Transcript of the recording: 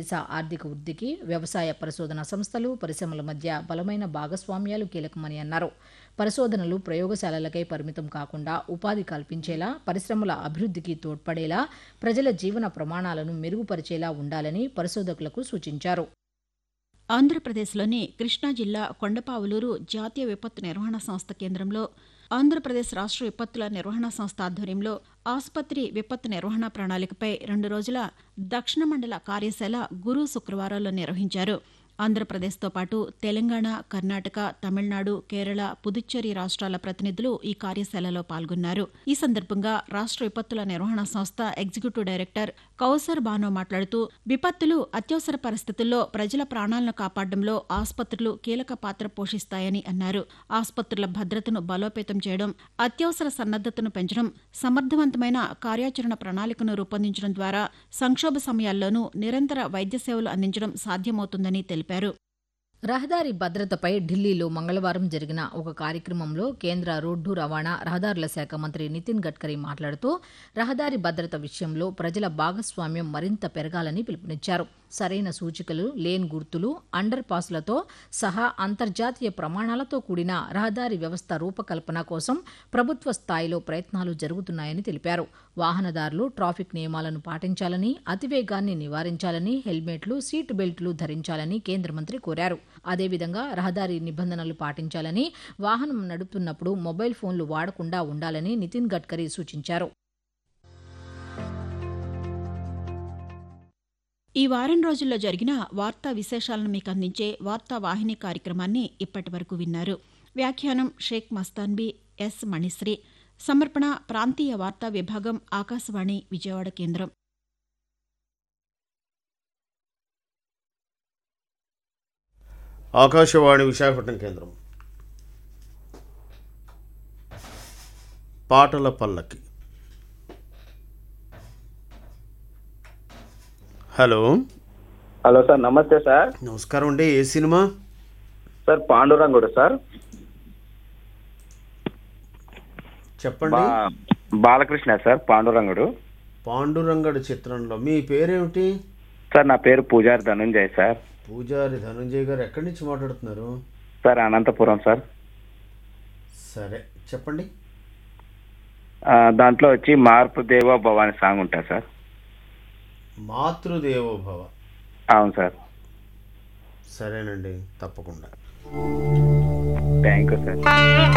భారతదేశ ఆర్థిక వృద్ధికి వ్యవసాయ పరిశోధన సంస్థలు పరిశ్రమల మధ్య బలమైన భాగస్వామ్యాలు కీలకమని అన్నారు పరిశోధనలు ప్రయోగశాలలకై పరిమితం కాకుండా ఉపాధి కల్పించేలా పరిశ్రమల అభివృద్ధికి తోడ్పడేలా ప్రజల జీవన ప్రమాణాలను మెరుగుపరిచేలా ఉండాలని పరిశోధకులకు సూచించారు ఆంధ్రప్రదేశ్లోని కృష్ణా జిల్లా కొండపావులూరు జాతీయ విపత్తు నిర్వహణ సంస్థ కేంద్రంలో ఆంధ్రప్రదేశ్ రాష్ట్ర విపత్తుల నిర్వహణ సంస్థ ఆధ్వర్యంలో ఆసుపత్రి విపత్తు నిర్వహణ ప్రణాళికపై రెండు రోజుల దక్షిణ మండల కార్యశాల గురు శుక్రవారాల్లో నిర్వహించారు ఆంధ్రప్రదేశ్తో పాటు తెలంగాణ కర్ణాటక తమిళనాడు కేరళ పుదుచ్చేరి రాష్ట్రాల ప్రతినిధులు ఈ కార్యశాలలో పాల్గొన్నారు ఈ సందర్భంగా రాష్ట్ర విపత్తుల నిర్వహణ సంస్థ ఎగ్జిక్యూటివ్ డైరెక్టర్ కౌసర్ బానో మాట్లాడుతూ విపత్తులు అత్యవసర పరిస్థితుల్లో ప్రజల ప్రాణాలను కాపాడడంలో ఆసుపత్రులు కీలక పాత్ర పోషిస్తాయని అన్నారు ఆసుపత్రుల భద్రతను బలోపేతం చేయడం అత్యవసర సన్నద్దతను పెంచడం సమర్థవంతమైన కార్యాచరణ ప్రణాళికను రూపొందించడం ద్వారా సంక్షోభ సమయాల్లోనూ నిరంతర వైద్య సేవలు అందించడం సాధ్యమవుతుందని తెలిపారు రహదారి భద్రతపై ఢిల్లీలో మంగళవారం జరిగిన ఒక కార్యక్రమంలో కేంద్ర రోడ్డు రవాణా రహదారుల శాఖ మంత్రి నితిన్ గడ్కరీ మాట్లాడుతూ రహదారి భద్రత విషయంలో ప్రజల భాగస్వామ్యం మరింత పెరగాలని పిలుపునిచ్చారు సరైన సూచికలు లేన్ గుర్తులు అండర్ పాస్లతో సహా అంతర్జాతీయ ప్రమాణాలతో కూడిన రహదారి వ్యవస్థ రూపకల్పన కోసం ప్రభుత్వ స్థాయిలో ప్రయత్నాలు జరుగుతున్నాయని తెలిపారు వాహనదారులు ట్రాఫిక్ నియమాలను పాటించాలని అతివేగాన్ని నివారించాలని హెల్మెట్లు సీట్ బెల్టులు ధరించాలని కేంద్ర మంత్రి కోరారు అదేవిధంగా రహదారి నిబంధనలు పాటించాలని వాహనం నడుపుతున్నప్పుడు మొబైల్ ఫోన్లు వాడకుండా ఉండాలని నితిన్ గడ్కరీ సూచించారు ఈ వారం రోజుల్లో జరిగిన వార్తా విశేషాలను మీకు అందించే వార్తా వాహిని కార్యక్రమాన్ని ఇప్పటి వరకు విన్నారు వ్యాఖ్యానం షేక్ మస్తాన్బీ ఎస్ మణిశ్రీ సమర్పణ ప్రాంతీయ వార్తా విభాగం ఆకాశవాణి విజయవాడ కేంద్రం ఆకాశవాణి విశాఖపట్నం కేంద్రం పాటల పల్లకి హలో హలో సార్ నమస్తే సార్ నమస్కారం అండి ఏ సినిమా సార్ పాండురంగుడు సార్ చెప్పండి బా- బాలకృష్ణ సార్ పాండురంగుడు పాండురంగడు చిత్రంలో మీ పేరేమిటి సార్ నా పేరు పూజారి ధనుంజయ్ సార్ పూజారి ధనంజయ్ గారు ఎక్కడి నుంచి మాట్లాడుతున్నారు సార్ అనంతపురం సార్ సరే చెప్పండి ఆ, దాంట్లో వచ్చి మార్పు దేవో భవాని సాంగ్ ఉంటుంది సార్ మాతృదేవోభవ అవును సార్ సరేనండి తప్పకుండా థ్యాంక్ యూ సార్